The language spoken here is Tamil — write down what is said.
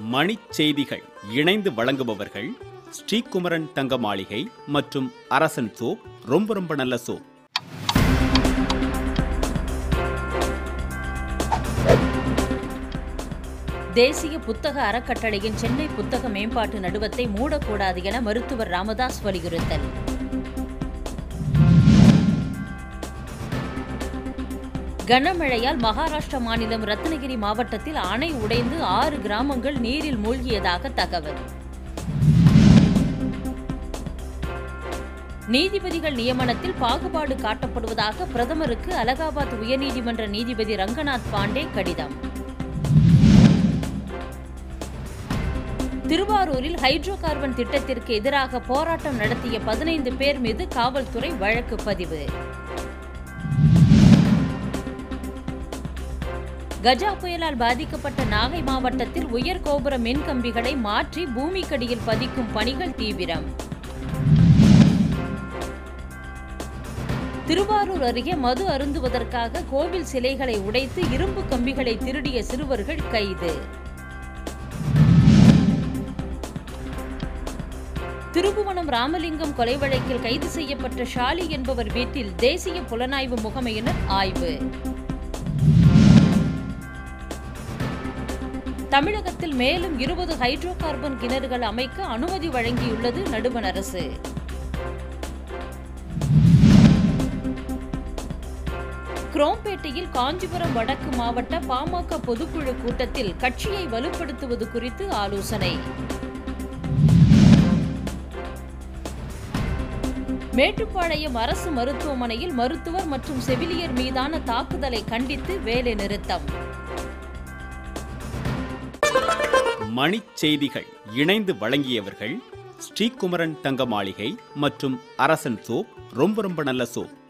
மணிச் செய்திகள் இணைந்து வழங்குபவர்கள் ஸ்ரீகுமரன் தங்க மாளிகை மற்றும் அரசன் சோப் ரொம்ப ரொம்ப நல்ல சோப் தேசிய புத்தக அறக்கட்டளையின் சென்னை புத்தக மேம்பாட்டு நடுவத்தை மூடக்கூடாது என மருத்துவர் ராமதாஸ் வலியுறுத்தல் கனமழையால் மகாராஷ்டிரா மாநிலம் ரத்னகிரி மாவட்டத்தில் அணை உடைந்து ஆறு கிராமங்கள் நீரில் மூழ்கியதாக தகவல் நீதிபதிகள் நியமனத்தில் பாகுபாடு காட்டப்படுவதாக பிரதமருக்கு அலகாபாத் உயர்நீதிமன்ற நீதிபதி ரங்கநாத் பாண்டே கடிதம் திருவாரூரில் ஹைட்ரோ கார்பன் திட்டத்திற்கு எதிராக போராட்டம் நடத்திய பதினைந்து பேர் மீது காவல்துறை வழக்கு பதிவு கஜா புயலால் பாதிக்கப்பட்ட நாகை மாவட்டத்தில் உயர் கோபுர மின் கம்பிகளை மாற்றி பூமிக்கடியில் பதிக்கும் பணிகள் தீவிரம் திருவாரூர் அருகே மது அருந்துவதற்காக கோவில் சிலைகளை உடைத்து இரும்பு கம்பிகளை திருடிய சிறுவர்கள் கைது திருபுவனம் ராமலிங்கம் கொலை வழக்கில் கைது செய்யப்பட்ட ஷாலி என்பவர் வீட்டில் தேசிய புலனாய்வு முகமையினர் ஆய்வு தமிழகத்தில் மேலும் இருபது ஹைட்ரோ கார்பன் கிணறுகள் அமைக்க அனுமதி வழங்கியுள்ளது நடுவண் அரசு குரோம்பேட்டையில் காஞ்சிபுரம் வடக்கு மாவட்ட பாமக பொதுக்குழு கூட்டத்தில் கட்சியை வலுப்படுத்துவது குறித்து ஆலோசனை மேட்டுப்பாளையம் அரசு மருத்துவமனையில் மருத்துவர் மற்றும் செவிலியர் மீதான தாக்குதலை கண்டித்து வேலை நிறுத்தம் மணிச் செய்திகள் இணைந்து வழங்கியவர்கள் ஸ்ரீகுமரன் தங்க மாளிகை மற்றும் அரசன் சோப் ரொம்ப ரொம்ப நல்ல சோப்